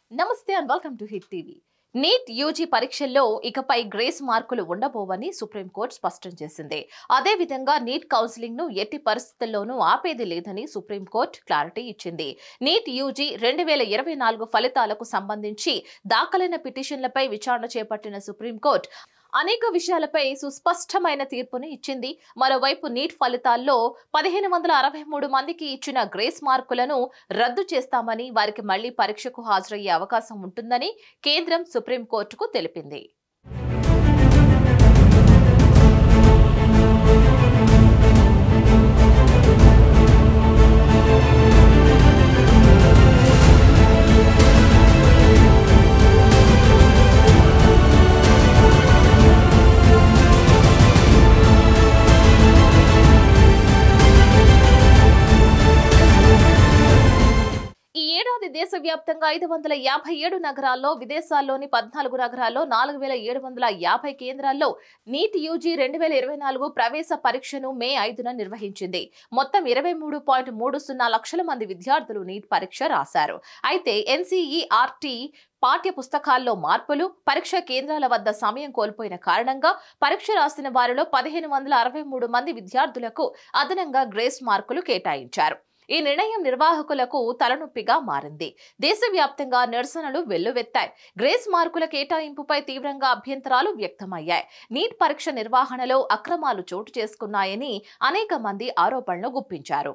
నమస్తే and welcome to hit TV NEET UG పరీక్షల్లో ఇకపై గ్రేస్ మార్కులు ఉండబోవని సుప్రీంకోర్టు స్పష్టం చేసింది అదేవిధంగా నీట్ కౌన్సిలింగ్ ను ఎట్టి పరిస్థితుల్లోనూ ఆపేది లేదని సుప్రీంకోర్టు క్లారిటీ ఇచ్చింది నీట్ యూజీ రెండు వేల ఇరవై నాలుగు ఫలితాలకు సంబంధించి దాఖలైన పిటిషన్లపై విచారణ చేపట్టిన సుప్రీంకోర్టు అనేక విషయాలపై సుస్పష్టమైన తీర్పును ఇచ్చింది మరోవైపు నీట్ ఫలితాల్లో పదిహేను వందల అరవై మూడు మందికి ఇచ్చిన గ్రేస్ మార్కులను రద్దు చేస్తామని వారికి మళ్లీ పరీక్షకు హాజరయ్యే అవకాశం ఉంటుందని కేంద్రం సుప్రీంకోర్టుకు తెలిపింది ఈ ఏడాది దేశవ్యాప్తంగా ఐదు వందల యాభై ఏడు నగరాల్లో విదేశాల్లోని పద్నాలుగు నగరాల్లో నాలుగు వేల ఏడు వందల యాభై కేంద్రాల్లో నీట్ యూజీ రెండు వేల ఇరవై నాలుగు ప్రవేశ పరీక్షను మే ఐదున నిర్వహించింది మొత్తం ఇరవై మూడు పాయింట్ మూడు సున్నా లక్షల మంది విద్యార్థులు నీట్ పరీక్ష రాశారు అయితే ఎన్సీఈఆర్టీ పాఠ్య పుస్తకాల్లో మార్పులు పరీక్ష కేంద్రాల వద్ద సమయం కోల్పోయిన కారణంగా పరీక్ష రాసిన వారిలో పదిహేను వందల అరవై మూడు మంది విద్యార్థులకు అదనంగా గ్రేస్ మార్కులు కేటాయించారు ఈ నిర్ణయం నిర్వాహకులకు తలనొప్పిగా మారింది దేశవ్యాప్తంగా నిరసనలు వెల్లువెత్తాయి గ్రేస్ మార్కుల కేటాయింపుపై తీవ్రంగా అభ్యంతరాలు వ్యక్తమయ్యాయి నీట్ పరీక్ష నిర్వహణలో అక్రమాలు చోటు చేసుకున్నాయని అనేక మంది ఆరోపణలు గుప్పించారు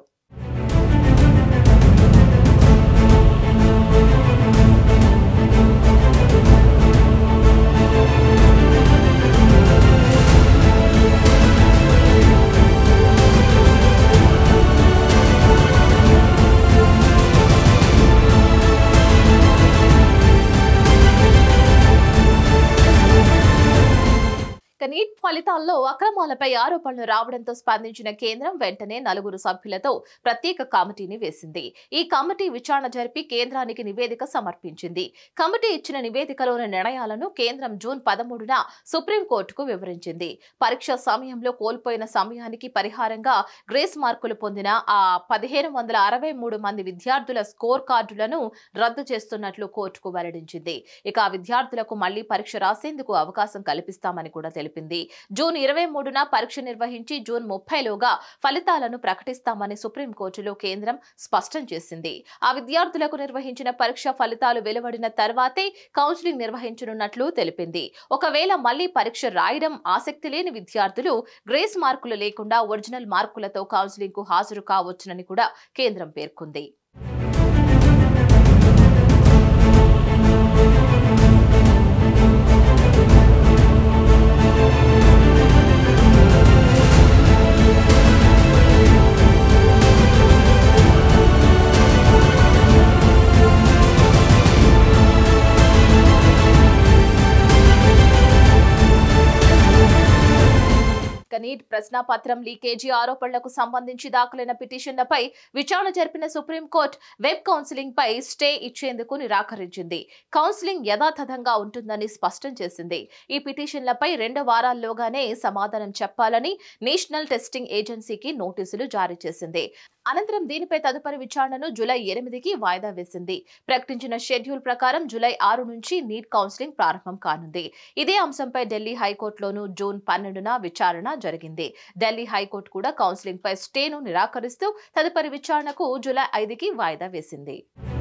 ఇక నీట్ ఫలితాల్లో అక్రమాలపై ఆరోపణలు రావడంతో స్పందించిన కేంద్రం వెంటనే నలుగురు సభ్యులతో ప్రత్యేక కమిటీని వేసింది ఈ కమిటీ విచారణ జరిపి కేంద్రానికి నివేదిక సమర్పించింది కమిటీ ఇచ్చిన నివేదికలోని నిర్ణయాలను కేంద్రం జూన్ పదమూడున సుప్రీంకోర్టుకు వివరించింది పరీక్ష సమయంలో కోల్పోయిన సమయానికి పరిహారంగా గ్రేస్ మార్కులు పొందిన ఆ పదిహేను వందల అరవై మూడు మంది విద్యార్థుల స్కోర్ కార్డులను రద్దు చేస్తున్నట్లు కోర్టుకు వెల్లడించింది ఇక ఆ విద్యార్థులకు మళ్లీ పరీక్ష రాసేందుకు అవకాశం కల్పిస్తామని కూడా తెలిపింది జూన్ ఇరవై మూడున పరీక్ష నిర్వహించి జూన్ ముప్పైలోగా ఫలితాలను ప్రకటిస్తామని సుప్రీంకోర్టులో కేంద్రం స్పష్టం చేసింది ఆ విద్యార్థులకు నిర్వహించిన పరీక్ష ఫలితాలు వెలువడిన తర్వాతే కౌన్సిలింగ్ నిర్వహించనున్నట్లు తెలిపింది ఒకవేళ మళ్లీ పరీక్ష రాయడం ఆసక్తి లేని విద్యార్థులు గ్రేస్ మార్కులు లేకుండా ఒరిజినల్ మార్కులతో కౌన్సిలింగ్ కు హాజరు కావచ్చునని కూడా కేంద్రం పేర్కొంది ఇక నీట్ ప్రశ్నాపత్రం లీకేజీ ఆరోపణలకు సంబంధించి దాఖలైన పిటిషన్లపై విచారణ జరిపిన సుప్రీంకోర్టు వెబ్ కౌన్సిలింగ్ పై స్టే ఇచ్చేందుకు నిరాకరించింది కౌన్సిలింగ్ యథాతథంగా ఉంటుందని స్పష్టం చేసింది ఈ పిటిషన్లపై రెండు వారాల్లోగానే సమాధానం చెప్పాలని నేషనల్ టెస్టింగ్ ఏజెన్సీకి నోటీసులు జారీ చేసింది అనంతరం దీనిపై తదుపరి విచారణను జూలై ఎనిమిదికి వాయిదా వేసింది ప్రకటించిన షెడ్యూల్ ప్రకారం జూలై ఆరు నుంచి నీట్ కౌన్సిలింగ్ ప్రారంభం కానుంది ఇదే అంశంపై ఢిల్లీ హైకోర్టులోనూ జూన్ పన్నెండున విచారణ జరిగింది ఢిల్లీ హైకోర్టు కూడా కౌన్సిలింగ్ పై స్టేను నిరాకరిస్తూ తదుపరి విచారణకు జూలై ఐదుకి వాయిదా వేసింది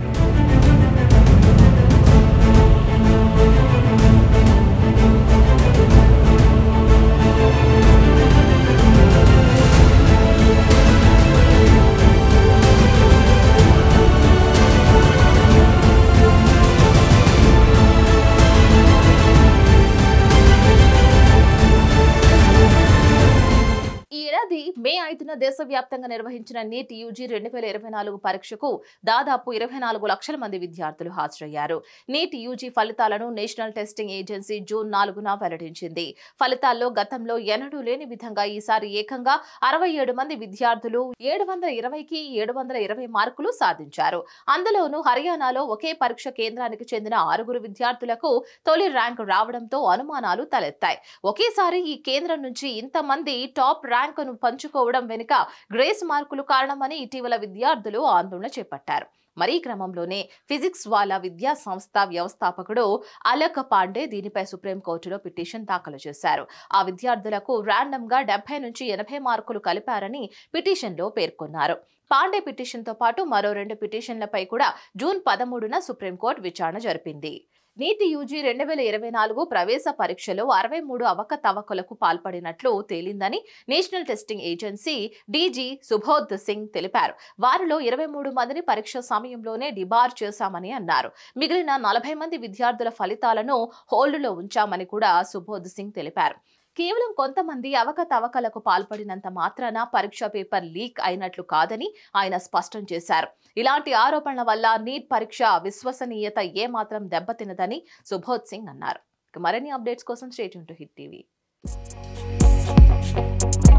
ఈ ఏడాది మే ఐదున దేశవ్యాప్తంగా నిర్వహించిన నీట్ యూజీ రెండు వేల ఇరవై నాలుగు పరీక్షకు దాదాపు ఇరవై నాలుగు లక్షల మంది విద్యార్థులు హాజరయ్యారు నీట్ యూజీ ఫలితాలను నేషనల్ టెస్టింగ్ ఏజెన్సీ జూన్ నాలుగున వెల్లడించింది ఫలితాల్లో గతంలో ఎన్నడూ లేని విధంగా ఈసారి ఏకంగా అరవై ఏడు మంది విద్యార్థులు ఏడు వందల ఇరవైకి ఏడు వందల ఇరవై మార్కులు సాధించారు అందులోనూ హర్యానాలో ఒకే పరీక్ష కేంద్రానికి చెందిన ఆరుగురు విద్యార్థులకు తొలి ర్యాంకు రావడంతో అనుమానాలు తలెత్తాయి ఒకేసారి ఈ కేంద్రం నుంచి ఇంతమంది టాప్ ర్యాంకును పంచుకోవడం వెనుక గ్రేస్ మార్కులు కారణమని ఇటీవల విద్యార్థులు ఆందోళన చేపట్టారు మరీ క్రమంలోనే ఫిజిక్స్ వాళ్ళ విద్యా సంస్థ వ్యవస్థాపకుడు అలక్ పాండే దీనిపై సుప్రీంకోర్టులో పిటిషన్ దాఖలు చేశారు ఆ విద్యార్థులకు ర్యాండమ్ గా డెబ్బై నుంచి ఎనభై మార్కులు కలిపారని పిటిషన్లో పేర్కొన్నారు పాండే పిటిషన్తో పాటు మరో రెండు పిటిషన్లపై కూడా జూన్ పదమూడున సుప్రీంకోర్టు విచారణ జరిపింది నీటి యూజీ రెండు వేల ఇరవై నాలుగు ప్రవేశ పరీక్షలో అరవై మూడు అవకతవకలకు పాల్పడినట్లు తేలిందని National Testing Agency DG Subodh Singh తెలిపారు వారిలో ఇరవై మూడు మందిని పరీక్ష సమయంలోనే డిబార్ చేశామని అన్నారు మిగిలిన నలభై మంది విద్యార్థుల ఫలితాలను హోల్డ్లో ఉంచామని కూడా సుబోధ్ సింగ్ తెలిపారు కేవలం కొంతమంది అవకతవకలకు పాల్పడినంత మాత్రాన పరీక్ష పేపర్ లీక్ అయినట్లు కాదని ఆయన స్పష్టం చేశారు ఇలాంటి ఆరోపణల వల్ల నీట్ పరీక్ష విశ్వసనీయత ఏమాత్రం దెబ్బతినదని సుబోధ్ సింగ్ అన్నారు ఇక మరిన్ని అప్డేట్స్ కోసం స్టేట్ టు హిట్ టీవీ